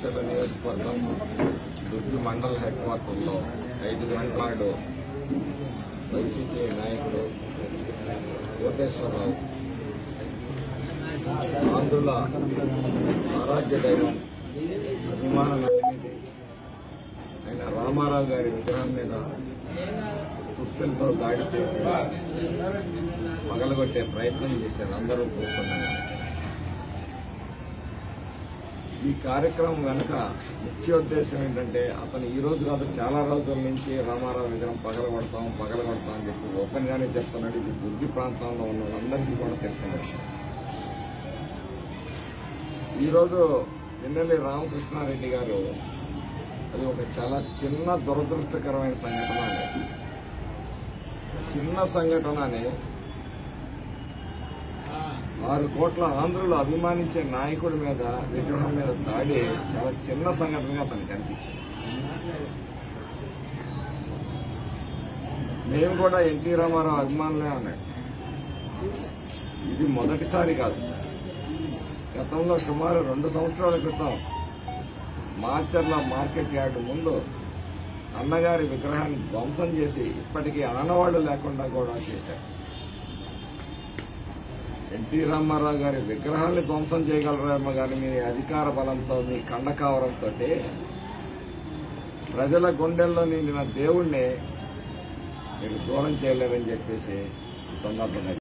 మాచర్ల నియోజకవర్గం దుర్గి మండల్ హెడ్ క్వార్టర్లో ఐదు గంటల నాడు వైసీపీ నాయకుడు కోటేశ్వరరావు ఆంధ్రుల ఆరాధ్య దైవం అభిమాన నాయకుడి ఆయన రామారావు గారి విగ్రహం మీద సుత్తులతో దాడి చేసి పగలగొట్టే ప్రయత్నం చేశారు అందరూ చూస్తున్నారు ఈ కార్యక్రమం వెనుక ముఖ్యోద్దేశం ఏంటంటే అతను ఈ రోజు కాదు చాలా రోజుల నుంచి రామారావు విగ్రహం పగలగొడతాం పగలగొడతాం అని చెప్పి ఓపెన్ గానే చెప్తున్నాడు ఇది దుర్గి ప్రాంతంలో ఉన్న వాళ్ళందరికీ కూడా తెలిసిన విషయం ఈ రోజు ఎమ్మెల్యే రామకృష్ణారెడ్డి గారు అది ఒక చాలా చిన్న దురదృష్టకరమైన సంఘటన అనేది చిన్న సంఘటనని ఆరు కోట్ల ఆంధ్రులు అభిమానించే నాయకుడి మీద విగ్రహం మీద దాడి చాలా చిన్న సంఘటనగా అతనికి అనిపించింది మేము కూడా ఎన్టీ రామారావు అభిమానులే అన్నాడు ఇది మొదటిసారి కాదు గతంలో సుమారు రెండు సంవత్సరాల క్రితం మార్చర్ల మార్కెట్ యార్డు ముందు అన్నగారి విగ్రహాన్ని ధ్వంసం చేసి ఇప్పటికీ ఆనవాళ్లు లేకుండా కూడా చేశారు ఎన్టీ రామారావు గారి విగ్రహాన్ని ధ్వంసం చేయగలరేమో కానీ మీ అధికార బలంతో మీ కండకావరంతో ప్రజల గుండెల్లో నిండిన దేవుణ్ణి మీరు దూరం చేయలేరని చెప్పేసి ఈ సందర్భంగా